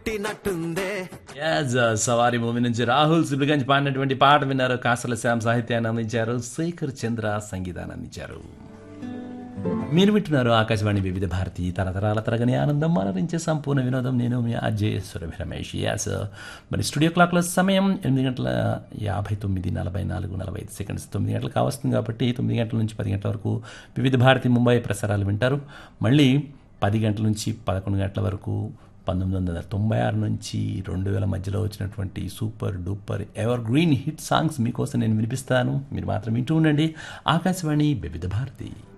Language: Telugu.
పుట్టినట్టుందే యాజ్ సవారి మూవీ నుంచి రాహుల్ సిబ్లిగంజ్ పాడినటువంటి పాట విన్నారు కాసల శ్యామ్ సాహిత్యాన్ని అందించారు శేఖర్ చంద్ర సంగీతాన్ని అందించారు మీరు వింటున్నారు ఆకాశవాణి వివిధ భారతి తరతరాల తరగని ఆనందం అలరించే సంపూర్ణ వినోదం నేను మీ అజయ్ సురభి రమేష్ యాస్ మరి స్టూడియో క్లాక్లో సమయం ఎనిమిది గంటల యాభై తొమ్మిది నలభై నాలుగు నలభై ఐదు సెకండ్స్ తొమ్మిది గంటలు కావస్తుంది కాబట్టి తొమ్మిది గంటల నుంచి పది గంటల వరకు వివిధ భారతి ముంబై ప్రసారాలు వింటారు మళ్ళీ పది గంటల నుంచి పదకొండు గంటల వరకు పంతొమ్మిది వందల తొంభై ఆరు నుంచి రెండు వేల మధ్యలో వచ్చినటువంటి super duper evergreen hit songs మీకోసం నేను వినిపిస్తాను మీరు మాత్రం వింటూ ఉండండి ఆకాశవాణి వివిధ భారతి